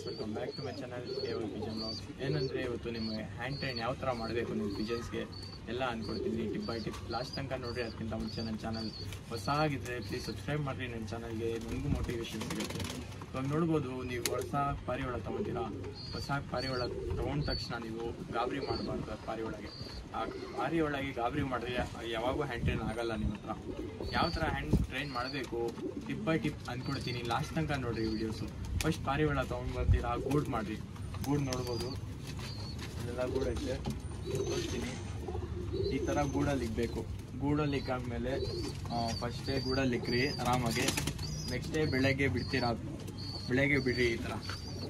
guys welcome back to my channel Keval pigeon blogs ಏನಂದರೆ ಇವತ್ತು ನಿಮಗೆ ಹ್ಯಾಂಡ್ ಟ್ರೈನ್ ಯಾವ ಥರ ಮಾಡಬೇಕು ನಿಮ್ಮ ಪಿಜನ್ಸ್ಗೆ ಎಲ್ಲ ಅಂದ್ಕೊಡ್ತೀನಿ ಟಿಪ್ ಬೈ ಟಿಪ್ ಲಾಸ್ಟ್ ತನಕ ನೋಡಿರಿ ಅದಕ್ಕಿಂತ ಮುಂಚೆ ನನ್ನ ಚಾನಲ್ ಹೊಸ ಆಗಿದ್ರೆ ಪ್ಲೀಸ್ ಸಬ್ಸ್ಕ್ರೈಬ್ ಮಾಡಿರಿ ನನ್ನ ಚಾನಲ್ಗೆ ನನಗೂ ಮೋಟಿವೇಶನ್ ಸಿಗುತ್ತೆ ಇವಾಗ ನೋಡ್ಬೋದು ನೀವು ಹೊಸ ಪಾರಿವಾಳ ತೊಗೊತೀರಾ ಹೊಸ ಪಾರಿವಾಳ ತೊಗೊಂಡ ತಕ್ಷಣ ನೀವು ಗಾಬರಿ ಮಾಡಬಾರ್ದು ಪಾರಿವಾಳಗೆ ಆ ಪಾರಿವಾಳಗೆ ಗಾಬರಿ ಮಾಡಿದ್ರೆ ಯಾವಾಗೂ ಹ್ಯಾಂಡ್ ಟ್ರೈನ್ ಆಗಲ್ಲ ನಿಮ್ಮ ಹತ್ರ ಯಾವ ಥರ ಹ್ಯಾಂಡ್ ಟ್ರೈನ್ ಮಾಡಬೇಕು ಟಿಪ್ ಬೈ ಟಿಪ್ ಅಂದ್ಕೊಡ್ತೀನಿ ಲಾಸ್ಟ್ ತನಕ ನೋಡಿರಿ ವಿಡಿಯೋಸು ಫಸ್ಟ್ ಪಾರಿವಾಳ ತೊಗೊಂಡು ಬರ್ತೀರಾ ಗೂಡ್ ಮಾಡಿರಿ ಗೂಡ್ ನೋಡ್ಬೋದು ಇದೆಲ್ಲ ಗೂಡ್ ಐತೆ ತೋರಿಸ್ತೀನಿ ಈ ಥರ ಗೂಡಲ್ಲಿ ಇಕ್ಬೇಕು ಗೂಡಲ್ಲಿ ಇಕ್ಕಾದ್ಮೇಲೆ ಫಸ್ಟೇ ಗೂಡಲ್ಲಿ ಇಕ್ರಿ ಆರಾಮಾಗಿ ನೆಕ್ಸ್ಟ್ ಡೇ ಬೆಳಗ್ಗೆ ಬಿಡ್ತೀರಾ ಬೆಳಗ್ಗೆ ಬಿಡ್ರಿ ಈ ಥರ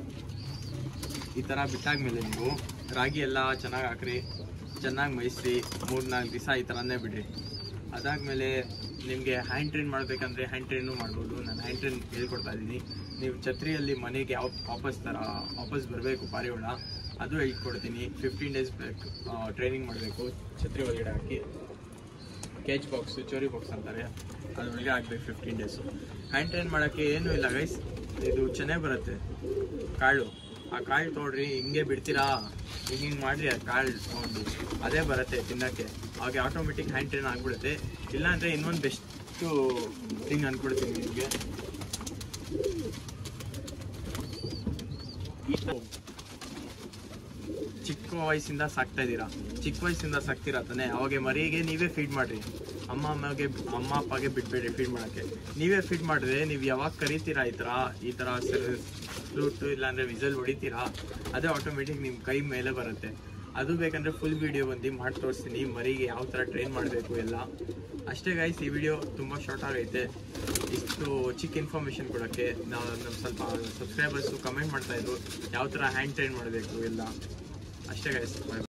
ಈ ಥರ ಬಿಟ್ಟಾದ್ಮೇಲೆ ನೀವು ರಾಗಿ ಎಲ್ಲ ಚೆನ್ನಾಗಿ ಹಾಕ್ರಿ ಚೆನ್ನಾಗಿ ಮೇಯಿಸ್ರಿ ಮೂರು ನಾಲ್ಕು ದಿವಸ ಈ ಥರನೇ ಬಿಡ್ರಿ ಅದಾದಮೇಲೆ ನಿಮಗೆ ಹ್ಯಾಂಡ್ ಟ್ರೈನ್ ಮಾಡಬೇಕಂದ್ರೆ ಹ್ಯಾಂಡ್ ಟ್ರೈನು ಮಾಡ್ಬೋದು ನಾನು ಹ್ಯಾಂಡ್ ಟ್ರೈನ್ ಹೇಳ್ಕೊಡ್ತಾ ಇದ್ದೀನಿ ನೀವು ಛತ್ರಿಯಲ್ಲಿ ಮನೆಗೆ ಯಾವ ವಾಪಸ್ ಥರ ವಾಪಸ್ ಬರಬೇಕು ಪಾರಿವಾಳ ಅದು ಹೇಳ್ಕೊಡ್ತೀನಿ ಫಿಫ್ಟೀನ್ ಡೇಸ್ ಬೇಕು ಟ್ರೈನಿಂಗ್ ಮಾಡಬೇಕು ಛತ್ರಿ ಒಳಗಡೆ ಹಾಕಿ ಕೇಜ್ ಬಾಕ್ಸ್ ಚೋರಿ ಬಾಕ್ಸ್ ಅಂತಾರೆ ಅದ್ರೊಳಗೆ ಹಾಕ್ಬೇಕು ಫಿಫ್ಟೀನ್ ಡೇಸು ಹ್ಯಾಂಡ್ ಟ್ರೈನ್ ಮಾಡೋಕ್ಕೆ ಏನೂ ಇಲ್ಲ ಗೈಸ್ ಇದು ಚೆನ್ನಾಗಿ ಬರುತ್ತೆ ಕಾಳು ಆ ಕಾಳು ತೊಗೊಳ್ರಿ ಹಿಂಗೆ ಬಿಡ್ತೀರಾ ಹಿಂಗೆ ಹಿಂಗೆ ಮಾಡಿರಿ ಆ ಕಾಳು ತೊಗೊಂಡು ಅದೇ ಬರುತ್ತೆ ತಿನ್ನೋಕ್ಕೆ ಹಾಗೆ ಆಟೋಮೆಟಿಕ್ ಹ್ಯಾಂಡ್ ಟ್ರೈನ್ ಆಗಿಬಿಡುತ್ತೆ ಇಲ್ಲಾಂದರೆ ಇನ್ನೊಂದು ಬೆಸ್ಟು ಥಿಂಗ್ ಅಂದ್ಕೊಡ್ತೀನಿ ನಿಮಗೆ ಚಿಕ್ಕ ವಯಸ್ಸಿಂದ ಸಾಕ್ತಾ ಇದ್ದೀರಾ ಚಿಕ್ಕ ವಯಸ್ಸಿಂದ ಸಾಕ್ತೀರಾ ತಾನೆ ಅವಾಗ ಮರಿಗೆ ನೀವೇ ಫೀಡ್ ಮಾಡ್ರಿ ಅಮ್ಮ ಅಮ್ಮಗೆ ಅಮ್ಮ ಅಪ್ಪಗೆ ಬಿಟ್ಬೇಡ್ರಿ ಫೀಡ್ ಮಾಡೋಕ್ಕೆ ನೀವೇ ಫೀಡ್ ಮಾಡಿದ್ರೆ ನೀವು ಯಾವಾಗ ಕರಿತೀರಾ ಈ ಥರ ಈ ಥರ ಫ್ಲೂಟು ಇಲ್ಲಾಂದರೆ ವಿಸಲ್ ಹೊಡಿತೀರಾ ಅದೇ ಆಟೋಮೆಟಿಕ್ ನಿಮ್ಮ ಕೈ ಮೇಲೆ ಬರುತ್ತೆ ಅದು ಬೇಕಂದ್ರೆ ಫುಲ್ ವಿಡಿಯೋ ಬಂದು ಮಾಡಿ ತೋರಿಸ್ತೀನಿ ಮರಿಗೆ ಯಾವ ಥರ ಟ್ರೈನ್ ಮಾಡಬೇಕು ಎಲ್ಲ ಅಷ್ಟೇ ಗೈಸ್ ಈ ವಿಡಿಯೋ ತುಂಬ ಶಾರ್ಟ್ ಆಗೈತೆ ಇಷ್ಟು ಚಿಕ್ಕ ಇನ್ಫಾರ್ಮೇಷನ್ ಕೊಡೋಕ್ಕೆ ನಾವು ನಮ್ಮ ಸ್ವಲ್ಪ ಸಬ್ಸ್ಕ್ರೈಬರ್ಸು ಕಮೆಂಟ್ ಮಾಡ್ತಾಯಿದ್ರು ಯಾವ ಥರ ಹ್ಯಾಂಡ್ ಟ್ರೈನ್ ಮಾಡಬೇಕು ಎಲ್ಲ ಅಷ್ಟೇ ಗೈಸ್